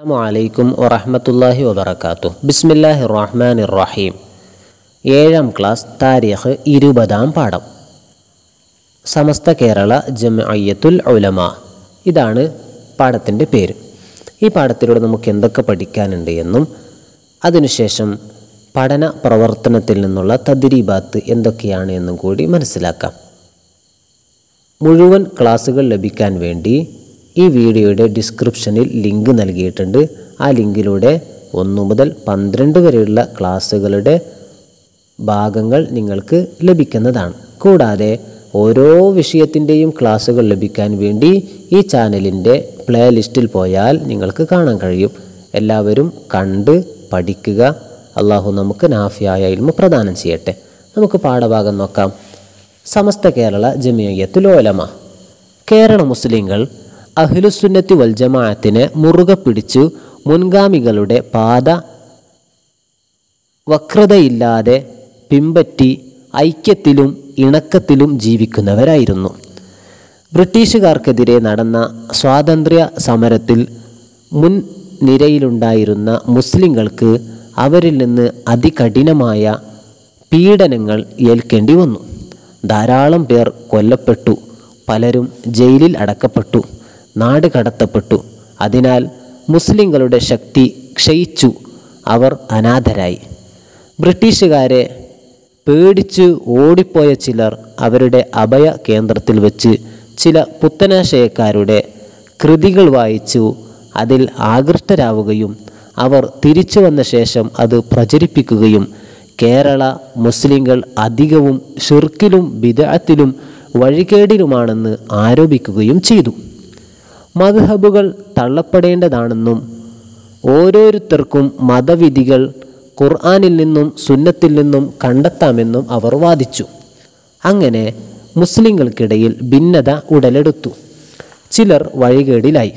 അലൈക്കും വറഹമത്തല്ലാഹി വബർക്കാത്തു ബിസ്മില്ലാഹി റഹ്മാൻ റഹീം ഏഴാം ക്ലാസ് താരീഖ് ഇരുപതാം പാഠം സമസ്ത കേരള ജമഅയ്യത്തുൽ ഉലമ ഇതാണ് പാഠത്തിൻ്റെ പേര് ഈ പാഠത്തിലൂടെ നമുക്ക് എന്തൊക്കെ പഠിക്കാനുണ്ട് എന്നും അതിനുശേഷം പഠന പ്രവർത്തനത്തിൽ നിന്നുള്ള തദ്രീബാത്ത് എന്തൊക്കെയാണ് എന്നും കൂടി മനസ്സിലാക്കാം മുഴുവൻ ക്ലാസ്സുകൾ ലഭിക്കാൻ വേണ്ടി ഈ വീഡിയോയുടെ ഡിസ്ക്രിപ്ഷനിൽ ലിങ്ക് നൽകിയിട്ടുണ്ട് ആ ലിങ്കിലൂടെ ഒന്നു മുതൽ പന്ത്രണ്ട് വരെയുള്ള ക്ലാസ്സുകളുടെ ഭാഗങ്ങൾ നിങ്ങൾക്ക് ലഭിക്കുന്നതാണ് കൂടാതെ ഓരോ വിഷയത്തിൻ്റെയും ക്ലാസ്സുകൾ ലഭിക്കാൻ വേണ്ടി ഈ ചാനലിൻ്റെ പ്ലേലിസ്റ്റിൽ പോയാൽ നിങ്ങൾക്ക് കാണാൻ കഴിയും എല്ലാവരും കണ്ട് പഠിക്കുക അള്ളാഹു നമുക്ക് നാഫിയായ ഇൽമ പ്രദാനം ചെയ്യട്ടെ നമുക്ക് പാഠഭാഗം നോക്കാം സമസ്ത കേരള ജമിയത്തുൽ ഓലമ കേരള മുസ്ലിങ്ങൾ അഹ്ലുസുന്നത്തി വൽ ജമാഅത്തിനെ മുറുകെ പിടിച്ചു മുൻഗാമികളുടെ പാത വക്രതയില്ലാതെ പിമ്പറ്റി ഐക്യത്തിലും ഇണക്കത്തിലും ജീവിക്കുന്നവരായിരുന്നു ബ്രിട്ടീഷുകാർക്കെതിരെ നടന്ന സ്വാതന്ത്ര്യ സമരത്തിൽ മുൻ നിരയിലുണ്ടായിരുന്ന മുസ്ലിങ്ങൾക്ക് അവരിൽ നിന്ന് അതികഠിനമായ പീഡനങ്ങൾ ഏൽക്കേണ്ടി വന്നു ധാരാളം പേർ കൊല്ലപ്പെട്ടു പലരും ജയിലിൽ അടക്കപ്പെട്ടു നാട് കടത്തപ്പെട്ടു അതിനാൽ മുസ്ലിങ്ങളുടെ ശക്തി ക്ഷയിച്ചു അവർ അനാഥരായി ബ്രിട്ടീഷുകാരെ പേടിച്ച് ഓടിപ്പോയ ചിലർ അവരുടെ അഭയ കേന്ദ്രത്തിൽ വെച്ച് ചില പുത്തനാശയക്കാരുടെ കൃതികൾ വായിച്ചു അതിൽ ആകൃഷ്ടരാവുകയും അവർ തിരിച്ചു വന്ന ശേഷം അത് പ്രചരിപ്പിക്കുകയും കേരള മുസ്ലിങ്ങൾ അധികവും ഷിർക്കിലും ബിദഅത്തിലും വഴികേടിലുമാണെന്ന് ആരോപിക്കുകയും ചെയ്തു മദ്ഹബുകൾ തള്ളപ്പെടേണ്ടതാണെന്നും ഓരോരുത്തർക്കും മതവിധികൾ ഖുർആനിൽ നിന്നും സുന്നത്തിൽ നിന്നും കണ്ടെത്താമെന്നും അവർ വാദിച്ചു അങ്ങനെ മുസ്ലിങ്ങൾക്കിടയിൽ ഭിന്നത ഉടലെടുത്തു ചിലർ വഴികേടിലായി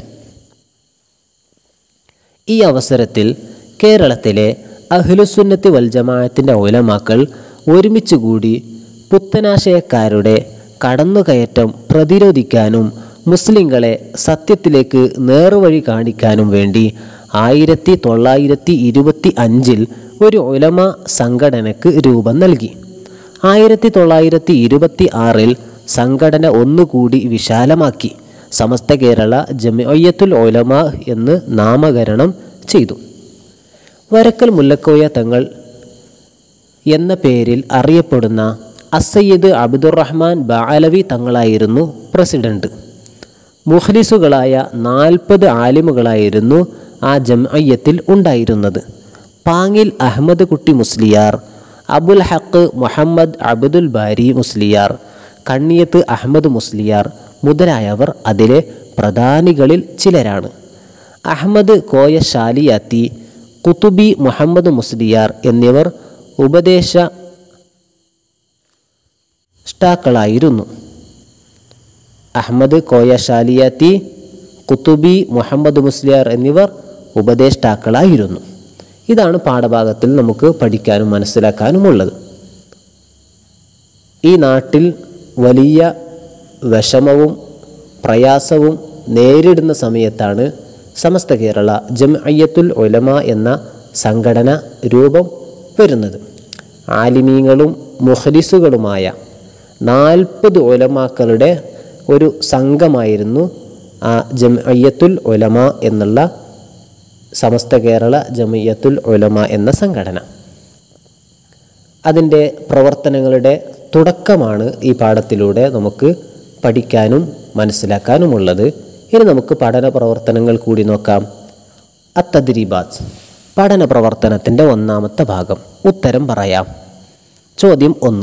ഈ അവസരത്തിൽ കേരളത്തിലെ അഹ്ലുസുന്നത്തി വൽ ജമാഅത്തിൻ്റെ ഉലമാക്കൾ ഒരുമിച്ച് കൂടി പുത്തനാശയക്കാരുടെ കടന്നുകയറ്റം പ്രതിരോധിക്കാനും മുസ്ലിങ്ങളെ സത്യത്തിലേക്ക് നേർവഴി കാണിക്കാനും വേണ്ടി ആയിരത്തി തൊള്ളായിരത്തി ഇരുപത്തി അഞ്ചിൽ ഒരു ഉലമ സംഘടനയ്ക്ക് രൂപം നൽകി ആയിരത്തി തൊള്ളായിരത്തി ഇരുപത്തി ആറിൽ സംഘടന ഒന്നുകൂടി വിശാലമാക്കി സമസ്ത കേരള ജമിയത്തുൽ ഒലമ എന്ന് നാമകരണം ചെയ്തു വരക്കൽ മുല്ലക്കോയ തങ്ങൾ എന്ന പേരിൽ അറിയപ്പെടുന്ന അസയ്യദ് അബ്ദുറഹ്മാൻ ബാലവി തങ്ങളായിരുന്നു പ്രസിഡന്റ് മുഖ്ലിസുകളായ നാൽപ്പത് ആലിമുകളായിരുന്നു ആ ജംഅയ്യത്തിൽ ഉണ്ടായിരുന്നത് പാങ്ങിൽ അഹമ്മദ് കുട്ടി മുസ്ലിയാർ അബുൽ ഹക്ക് മുഹമ്മദ് അബ്ദുൽ ബാരി മുസ്ലിയാർ കണ്ണിയത്ത് അഹമ്മദ് മുസ്ലിയാർ മുതലായവർ അതിലെ പ്രധാനികളിൽ ചിലരാണ് അഹമ്മദ് കോയ ഷാലിയാത്തി കുത്തുബി മുഹമ്മദ് മുസ്ലിയാർ എന്നിവർ ഉപദേശ ഷ്ടാക്കളായിരുന്നു അഹമ്മദ് കോയ ഷാലിയാത്തി കുത്തുബി മുഹമ്മദ് മുസ്ലിയാർ എന്നിവർ ഉപദേഷ്ടാക്കളായിരുന്നു ഇതാണ് പാഠഭാഗത്തിൽ നമുക്ക് പഠിക്കാനും മനസ്സിലാക്കാനുമുള്ളത് ഈ നാട്ടിൽ വലിയ വിഷമവും പ്രയാസവും നേരിടുന്ന സമയത്താണ് സമസ്ത കേരള ജംഅയ്യത്തുൽ ഉലമ എന്ന സംഘടന രൂപം വരുന്നത് ആലിമീങ്ങളും മുഹരിസുകളുമായ നാൽപ്പത് ഉലമാക്കളുടെ ഒരു സംഘമായിരുന്നു ആ ജംഅയ്യത്തുൽ ഉലമ എന്നുള്ള സമസ്ത കേരള ജമയ്യത്തുൽ ഉലമ എന്ന സംഘടന അതിൻ്റെ പ്രവർത്തനങ്ങളുടെ തുടക്കമാണ് ഈ പാഠത്തിലൂടെ നമുക്ക് പഠിക്കാനും മനസ്സിലാക്കാനുമുള്ളത് ഇനി നമുക്ക് പഠന പ്രവർത്തനങ്ങൾ കൂടി നോക്കാം അത്തദ്രീബാത്ത് പഠന പ്രവർത്തനത്തിൻ്റെ ഒന്നാമത്തെ ഭാഗം ഉത്തരം പറയാം ചോദ്യം ഒന്ന്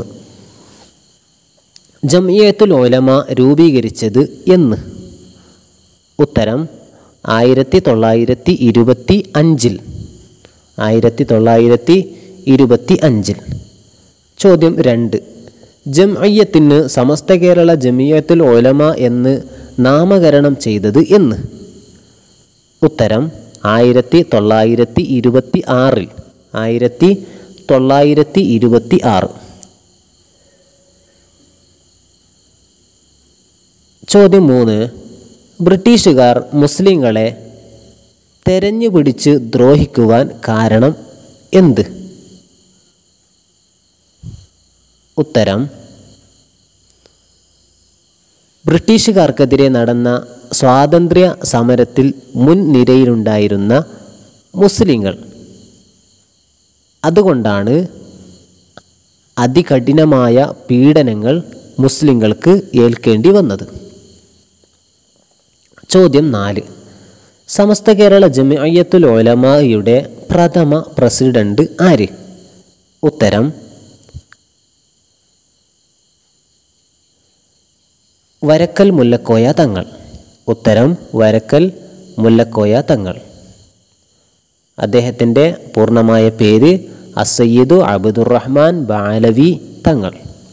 ജമിയത്തുൽ ഓലമ രൂപീകരിച്ചത് എന്ന് ഉത്തരം ആയിരത്തി തൊള്ളായിരത്തി ഇരുപത്തി അഞ്ചിൽ ആയിരത്തി തൊള്ളായിരത്തി ഇരുപത്തി അഞ്ചിൽ ചോദ്യം രണ്ട് ജംഅയ്യത്തിന് സമസ്ത കേരള ജമിയത്തുൽ ഓലമ എന്ന് നാമകരണം ചെയ്തത് എന്ന് ഉത്തരം ആയിരത്തി തൊള്ളായിരത്തി ഇരുപത്തി ആറിൽ ആയിരത്തി തൊള്ളായിരത്തി ഇരുപത്തി ആറ് ചോദ്യം മൂന്ന് ബ്രിട്ടീഷുകാർ മുസ്ലിങ്ങളെ തെരഞ്ഞു പിടിച്ച് ദ്രോഹിക്കുവാൻ കാരണം എന്ത് ഉത്തരം ബ്രിട്ടീഷുകാർക്കെതിരെ നടന്ന സ്വാതന്ത്ര്യ സമരത്തിൽ മുൻനിരയിലുണ്ടായിരുന്ന മുസ്ലിങ്ങൾ അതുകൊണ്ടാണ് അതികഠിനമായ പീഡനങ്ങൾ മുസ്ലിങ്ങൾക്ക് ഏൽക്കേണ്ടി വന്നത് ചോദ്യം നാല് സമസ്ത കേരള ജമിഅയ്യത്തുൽ ഉലമയുടെ പ്രഥമ പ്രസിഡന്റ് ആര് ഉത്തരം വരക്കൽ മുല്ലക്കോയ തങ്ങൾ ഉത്തരം വരക്കൽ മുല്ലക്കോയ തങ്ങൾ അദ്ദേഹത്തിൻ്റെ പൂർണ്ണമായ പേര് അസയ്യിദു അബ്ദുറഹ്മാൻ ബാലവി തങ്ങൾ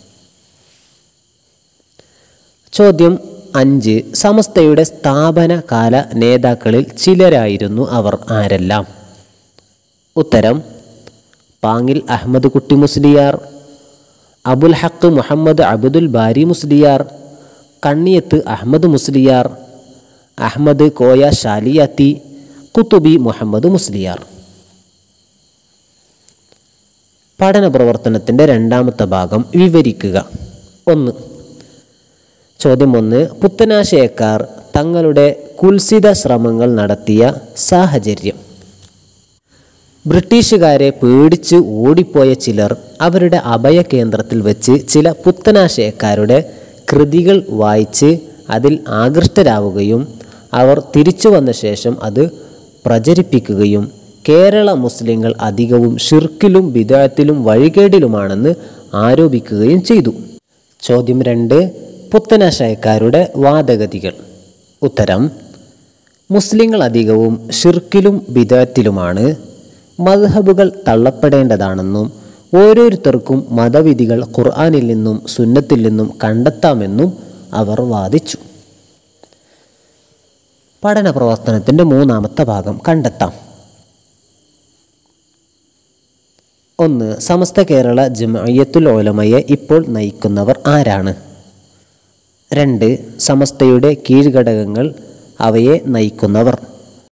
ചോദ്യം അഞ്ച് സമസ്തയുടെ സ്ഥാപന കാല നേതാക്കളിൽ ചിലരായിരുന്നു അവർ ആരെല്ലാം ഉത്തരം പാങ്ങിൽ അഹമ്മദ് കുട്ടി മുസ്ലിയാർ അബുൽ ഹക്ക് മുഹമ്മദ് അബ്ദുൽ ബാരി മുസ്ലിയാർ കണ്ണിയത്ത് അഹമ്മദ് മുസ്ലിയാർ അഹമ്മദ് കോയ ഷാലിയാത്തി കുത്തുബി മുഹമ്മദ് മുസ്ലിയാർ പഠന പ്രവർത്തനത്തിൻ്റെ രണ്ടാമത്തെ ഭാഗം വിവരിക്കുക ഒന്ന് ചോദ്യം ഒന്ന് പുത്തനാശയക്കാർ തങ്ങളുടെ കുൽസിത ശ്രമങ്ങൾ നടത്തിയ സാഹചര്യം ബ്രിട്ടീഷുകാരെ പേടിച്ച് ഓടിപ്പോയ ചിലർ അവരുടെ അഭയ കേന്ദ്രത്തിൽ വെച്ച് ചില പുത്തനാശയക്കാരുടെ കൃതികൾ വായിച്ച് അതിൽ ആകൃഷ്ടരാവുകയും അവർ തിരിച്ചു വന്ന ശേഷം അത് പ്രചരിപ്പിക്കുകയും കേരള മുസ്ലിങ്ങൾ അധികവും ഷിർക്കിലും ബിദാത്തിലും വഴികേടിലുമാണെന്ന് ആരോപിക്കുകയും ചെയ്തു ചോദ്യം രണ്ട് പുത്തനാശയക്കാരുടെ വാദഗതികൾ ഉത്തരം മുസ്ലിങ്ങൾ അധികവും ഷിർക്കിലും ബിദാത്തിലുമാണ് മദ്ഹബുകൾ തള്ളപ്പെടേണ്ടതാണെന്നും ഓരോരുത്തർക്കും മതവിധികൾ ഖുർആാനിൽ നിന്നും സുന്നത്തിൽ നിന്നും കണ്ടെത്താമെന്നും അവർ വാദിച്ചു പഠന പ്രവർത്തനത്തിൻ്റെ മൂന്നാമത്തെ ഭാഗം കണ്ടെത്താം ഒന്ന് സമസ്ത കേരള ജമയത്തുൽ ഓലമയെ ഇപ്പോൾ നയിക്കുന്നവർ ആരാണ് രണ്ട് സമസ്തയുടെ കീഴ്ഘടകങ്ങൾ അവയെ നയിക്കുന്നവർ